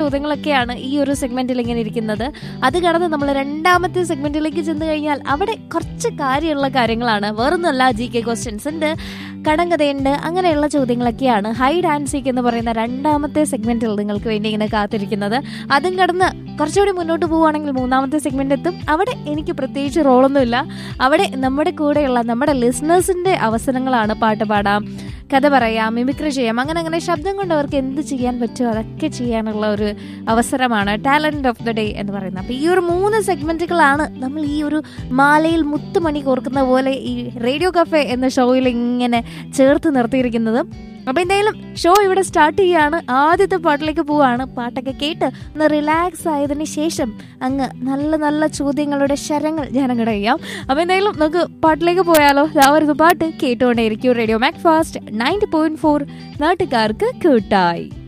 ചോദ്യങ്ങളൊക്കെയാണ് ഈ ഒരു സെഗ്മെന്റിൽ ഇങ്ങനെ ഇരിക്കുന്നത് അത് കടന്ന് നമ്മൾ രണ്ടാമത്തെ സെഗ്മെന്റിലേക്ക് ചെന്ന് കഴിഞ്ഞാൽ അവിടെ കുറച്ച് കാര്യമുള്ള കാര്യങ്ങളാണ് വേറൊന്നുമല്ല ജി കെ ക്വസ്റ്റ്യൻസ് ഉണ്ട് കടങ്കഥയുണ്ട് അങ്ങനെയുള്ള ചോദ്യങ്ങളൊക്കെയാണ് ഹൈഡ് ആൻഡ് സീക്ക് എന്ന് പറയുന്ന രണ്ടാമത്തെ സെഗ്മെന്റിൽ നിങ്ങൾക്ക് വേണ്ടി ഇങ്ങനെ കാത്തിരിക്കുന്നത് അതും കടന്ന് കുറച്ചുകൂടി മുന്നോട്ട് പോവുകയാണെങ്കിൽ മൂന്നാമത്തെ സെഗ്മെന്റ് എത്തും അവിടെ എനിക്ക് പ്രത്യേകിച്ച് റോളൊന്നുമില്ല അവിടെ നമ്മുടെ കൂടെയുള്ള നമ്മുടെ ലിസണേഴ്സിന്റെ അവസരങ്ങളാണ് പാട്ട് പാടാം കഥ പറയാം മിമിക്രി ചെയ്യാം അങ്ങനെ അങ്ങനെ ശബ്ദം കൊണ്ട് അവർക്ക് എന്ത് ചെയ്യാൻ പറ്റുമോ അതൊക്കെ ചെയ്യാനുള്ള ഒരു അവസരമാണ് ടാലന്റ് ഓഫ് ദ ഡേ എന്ന് പറയുന്നത് അപ്പോൾ ഈ ഒരു മൂന്ന് സെഗ്മെന്റുകളാണ് നമ്മൾ ഈ ഒരു മാലയിൽ മുത്തുമണി കോർക്കുന്ന പോലെ ഈ റേഡിയോ കഫേ എന്ന ഷോയിൽ ഇങ്ങനെ ചേർത്ത് നിർത്തിയിരിക്കുന്നത് അപ്പൊ എന്തായാലും ഷോ ഇവിടെ സ്റ്റാർട്ട് ചെയ്യാണ് ആദ്യത്തെ പാട്ടിലേക്ക് പോവാണ് പാട്ടൊക്കെ കേട്ട് ഒന്ന് റിലാക്സ് ആയതിനു ശേഷം അങ്ങ് നല്ല നല്ല ചോദ്യങ്ങളുടെ ശരങ്ങൾ ഞാൻ അങ്ങോട്ട് ചെയ്യാം അപ്പൊ എന്തായാലും നമുക്ക് പാട്ടിലേക്ക് പോയാലോ ആ ഒരു പാട്ട് കേട്ടുകൊണ്ടേയിരിക്കും radio Mac Fast ninety point four നാട്ടുകാർക്ക് കൂട്ടായി